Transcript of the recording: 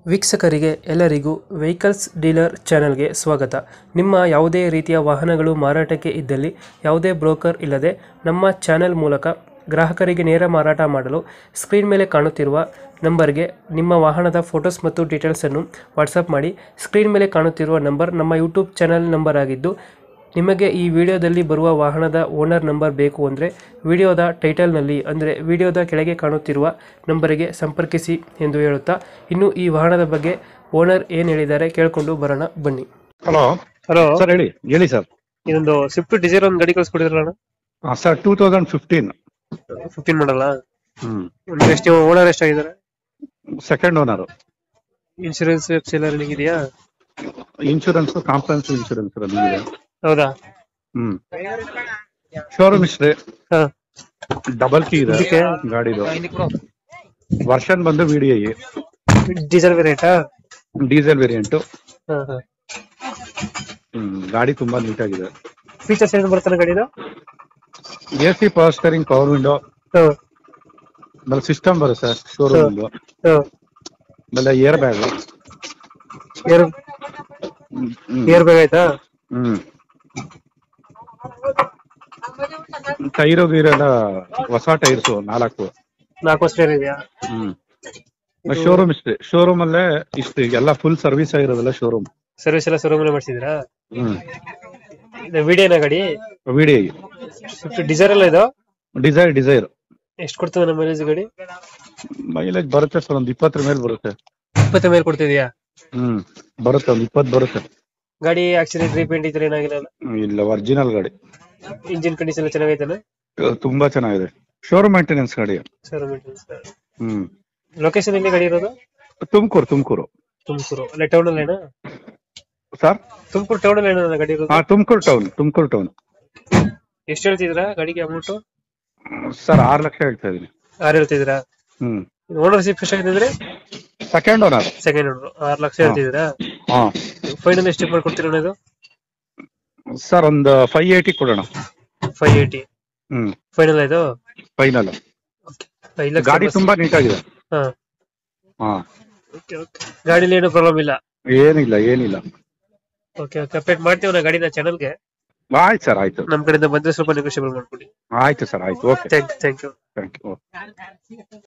ವೀಕ್ಷಕರಿಗೆ ಎಲ್ಲರಿಗೂ vehicles dealer ಚಾನೆಲ್ಗೆ ಸ್ವಾಗತ ನಿಮ್ಮ ಯಾವುದೇ ರೀತಿಯ ವಾಹನಗಳು ಮಾರಾಟಕ್ಕೆ ಇದ್ದಲ್ಲಿ ಯಾವುದೇ ಬ್ರೋಕರ್ ಇಲ್ಲದೆ ನಮ್ಮ ಚಾನೆಲ್ ಮೂಲಕ ಗ್ರಾಹಕರಿಗೆ ನೇರ ಮಾರಾಟ ಮಾಡಲು ಸ್ಕ್ರೀನ್ ಮೇಲೆ ಕಾಣುತ್ತಿರುವ ನಂಬರ್ಗೆ ನಿಮ್ಮ ವಾಹನದ ಫೋಟೋಸ್ ಮತ್ತು ಡೀಟೇಲ್ಸನ್ನು ವಾಟ್ಸಪ್ ಮಾಡಿ ಸ್ಕ್ರೀನ್ ಮೇಲೆ ಕಾಣುತ್ತಿರುವ ನಂಬರ್ ನಮ್ಮ ಯೂಟ್ಯೂಬ್ ಚಾನೆಲ್ ನಂಬರ್ ಆಗಿದ್ದು ನಿಮಗೆ ಈ ವಿಡಿಯೋದಲ್ಲಿ ಬರುವ ವಾಹನದ ಓನರ್ ನಂಬರ್ ಬೇಕು ಅಂದರೆ ವಿಡಿಯೋದ ಟೈಟಲ್ನಲ್ಲಿ ಅಂದರೆ ವಿಡಿಯೋದ ಕೆಳಗೆ ಕಾಣುತ್ತಿರುವ ನಂಬರಿಗೆ ಸಂಪರ್ಕಿಸಿ ಎಂದು ಹೇಳುತ್ತಾ ಇನ್ನು ಈ ವಾಹನದ ಬಗ್ಗೆ ಓನರ್ ಏನು ಹೇಳಿದ್ದಾರೆ ಕೇಳಿಕೊಂಡು ಬರೋಣ ಬನ್ನಿ ಹಲೋ ಹಲೋ ಸರ್ ಹೇಳಿ ಹೇಳಿ ಸರ್ ಇದೊಂದು ಸ್ವಿಫ್ಟ್ ಡಿಸೈರ್ ಒಂದು ಗಾಡಿ ಕಳ್ಸ್ಕೊಡಿದ್ರಲ್ಲ sir two thousand fifteen fifteen ಮಾಡಲ್ಲ ಹ್ಮ್ ಎಷ್ಟು ಓನರ್ ಎಷ್ಟಾಗಿದ್ದಾರೆ ಸೆಕೆಂಡ್ ಓನರ್ ಇನ್ಶೂರೆನ್ಸ್ ಎಲ್ಲ ರನ್ನಿಂಗ್ ಇದೆಯಾ ಇನ್ಶೂರೆನ್ಸ್ ಕಾಂಪ್ರಹೆನ್ಸ್ ಇನ್ಶೂರೆನ್ಸ್ ರನ್ನಿಂಗ್ ಇದೆ ಹೌದಾ ಹ್ಮ್ ಶೋರೂಮ್ ಇಸ್ಟ್ರಿ ಹಾ ಡಬಲ್ ಕೀ ಇದೆ ಇದಕ್ಕೆ? ಗಾಡಿದು ವರ್ಷನ್ ಬಂದು ವಿ ಡಿ ಐ ಡೀಸೆಲ್ ವೇರಿಯಂಟಾ ಡೀಸೆಲ್ ವೇರಿಯಂಟ್ ಹಾ ಹಾ ಹ್ಮ್ ಗಾಡಿ ತುಂಬಾ ನೀಟಾಗಿದೆ ಫೀಚರ್ಸ್ ಏನು ಬರ್ತಾನೆ ಗಾಡಿದು A C power steering power window ಹಾ ಆಮೇಲೆ ಸಿಸ್ಟಮ್ ಬರುತ್ತೆ ಶೋರೂಮ್ ಹಾ ಆಮೇಲೆ airbag air airbag ಆಯ್ತಾ ಹ್ಮ್ ಟೈರು ಗೀರೆಲ್ಲ ಹೊಸ ಟೈರ್ಸ್ ನಾಲ್ಕು ನಾಲ್ಕು ವರ್ಷ ಇದೆಯಾ ಹ್ಮ್ ಶೋರೂಮ್ ಇಷ್ಟೇ ಶೋರೂಮ್ ಅಲ್ಲೇ ಇಷ್ಟು ಎಲ್ಲ ಫುಲ್ ಸರ್ವಿಸ್ ಆಗಿರೋದಲ್ಲ ಶೋರೂಮ್ ಸರ್ವಿಸ್ ಎಲ್ಲ ಶೋರೂಮ್ ಮಾಡಿಸಿದ್ರಾ ಹ್ಮ್ ವಿಡಿಯೋನ ಗಾಡಿ ವಿಡಿ ಸ್ವಿಫ್ಟ್ ಡಿಸೈರ್ ಎಲ್ಲ ಇದು ಡಿಸೈರ್ ಡಿಸೈರ್ ಎಷ್ಟು ಕೊಡ್ತದೆ ನಮ್ಮ ಮೈಲೇಜ್ ಗಾಡಿ ಮೈಲೇಜ್ ಬರುತ್ತೆ ಸರ್ ಒಂದ್ ಇಪ್ಪತ್ತರ ಮೇಲೆ ಬರುತ್ತೆ ಇಪ್ಪತ್ತ ಮೇಲೆ ಕೊಡ್ತಿದ್ಯಾ ಹ್ಮ್ ಬರುತ್ತೆ ಒಂದ್ ಇಪ್ಪತ್ ಬರುತ್ತೆ ಗಾಡಿ ಆಕ್ಸಿಡೆಂಟ್ ರೀಪೇಂಟ್ ಈ ತರ ಏನಾಗಿಲ್ಲ ಹ್ಮ್, ಇಲ್ಲ ಒರಿಜಿನಲ್ ಗಾಡಿ ಇಂಜಿನ್ ಕಂಡೀಷನ್ ಎಲ್ಲ ಚೆನ್ನಾಗೈತಾನೆ ಅಹ್, ತುಂಬಾ ಚೆನ್ನಾಗಿದೆ ಶೋರೂಮ್ ಮೇಂಟೆನೆನ್ಸ್ ಗಾಡಿ ಸರ್ ಹ್ಮ್ ಲೊಕೇಶನ್ ಎಲ್ಲಿ ಗಾಡಿ ಇರೋದು ತುಮಕೂರು ತುಮಕೂರು ತುಮಕೂರು ಅಲ್ಲೇ ಟೌನ್ ಅಲ್ಲೇನಾ ಸರ್ ತುಮಕೂರು ಟೌನ್ ಅಲ್ಲಿ ಏನೋ ಗಾಡಿ ಇರೋದು ಹಾ ತುಮಕೂರು ಟೌನ್ ತುಮಕೂರು ಟೌನ್ ಎಷ್ಟು ಹೇಳ್ತಿದ್ರಾ ಗಾಡಿಗೆ ಅಮೌಂಟ್ ಸರ್ ಆರ್ ಲಕ್ಷ ಹೇಳ್ತಾ ಇದೀನಿ ಆರು ಹೇಳ್ತಿದ್ರಾ ಹ್ಮ್ ಓನರ್ಶಿಪ್ ಎಷ್ಟಾಗಿದ್ರೆ ಸೆಕೆಂಡ್ ಓನರ್ ಸೆಕೆಂಡ್ ಓನರ್ ಆರು ಲಕ್ಷ ಹೇಳ್ತಿದ್ರಾ ಹಾ ಫೈನಲ್ ಎಷ್ಟು ಮಾಡ್ಕೊಡ್ತೀರಾ ಇದು ಸರ್ ಒಂದು ಫೈವ್ ಏಯ್ಟಿ ಕೊಡೋಣ ಫೈವ್ ಏಯ್ಟಿ ಹ್ಮ್ ಫೈನಲ್ ಆಯ್ತು ಫೈನಲ್ ಐದು ಲಕ್ಷ ಗಾಡಿ ಬಸ್- ತುಂಬಾ ನೀಟಾಗಿದೆ ಹಾ ಹಾ ಓಕೆ ಓಕೆ ಗಾಡಿಲಿ ಏನು ಪ್ರಾಬ್ಲಮ್ ಇಲ್ಲ ಏನಿಲ್ಲ ಏನಿಲ್ಲ ಓಕೆ ಓಕೆ ಅಪ್ಡೇಟ್ ಮಾಡ್ತೀವಿ ನಾ ಗಾಡಿನ ಚಾನಲ್ಗೆ ಆಯ್ತು ಸರ್ ಆಯ್ತು ನಮ್ಮ ಕಡೆಯಿಂದ ಬಂದ್ರೆ ಸ್ವಲ್ಪ ನೆಗೋಷಿಯಬಲ್ ಮಾಡ್ಕೊಡಿ ಆಯ್ತು ಸರ್ ಆಯ್ತು okay thank thank you thank you